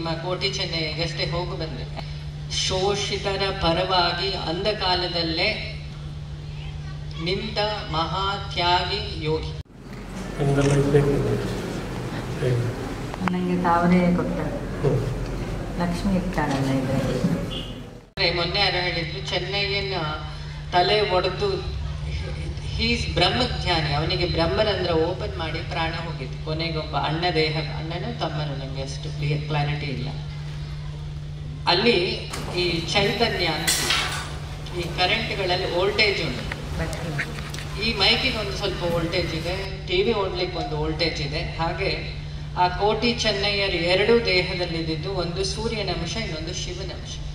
ನಿಮ್ಮ ಕೋಟಿ ಚೆನ್ನೈಗಷ್ಟೇ ಹೋಗಿ ಬಂದೆ ಶೋಷಿತರ ಪರವಾಗಿ ಅಂಧಕಾಲದಲ್ಲೇ ನಿಂತ ಮಹಾತ್ಯಾಗಿ ಯೋಗಿ ಹಿಂಗೆಲ್ಲ ಇರಬೇಕು ನನಗೆ ತಾವರೇ ಕೊಟ್ಟರು ಲಕ್ಷ್ಮಿ ಇರ್ತಾಳಲ್ಲ ಇದರಲ್ಲಿ ಅಂದ್ರೆ ಮೊನ್ನೆ ಯಾರೋ ಹೇಳಿದ್ರು ಚೆನ್ನೈಯನ್ನ ತಲೆ ಒಡೆದು ಹೀಸ್ ಬ್ರಹ್ಮಜ್ಞಾನಿ ಅವನಿಗೆ ಬ್ರಹ್ಮರಂಧ್ರ ಓಪನ್ ಮಾಡಿ ಪ್ರಾಣ ಹೋಗಿತ್ತು ಕೊನೆಗೊಬ್ಬ ಅಣ್ಣ ದೇಹ ಅಣ್ಣನೂ ತಮ್ಮನು ನನಗೆ ಅಷ್ಟು ಕ್ಲಿಯರ್ ಕ್ಲಾರಿಟಿ ಇಲ್ಲ ಅಲ್ಲಿ ಈ ಚೈತನ್ಯ ಅಂತ ಈ ಕರೆಂಟ್ಗಳಲ್ಲಿ ವೋಲ್ಟೇಜ್ ಉಂಟು ಬಟ್ಟಿ ಈ ಮೈಕಿಗೆ ಒಂದು ಸ್ವಲ್ಪ ವೋಲ್ಟೇಜ್ ಇದೆ ಟಿವಿ ಓಡ್ಲಿಕ್ಕೆ ಒಂದು ವೋಲ್ಟೇಜ್ ಇದೆ ಹಾಗೆ ಆ ಕೋಟಿ ಚೆನ್ನೈಯರು ಎರಡೂ ದೇಹದಲ್ಲಿದ್ದು ಒಂದು ಸೂರ್ಯನ ಅಂಶ ಇನ್ನೊಂದು ಶಿವನ ಅಂಶ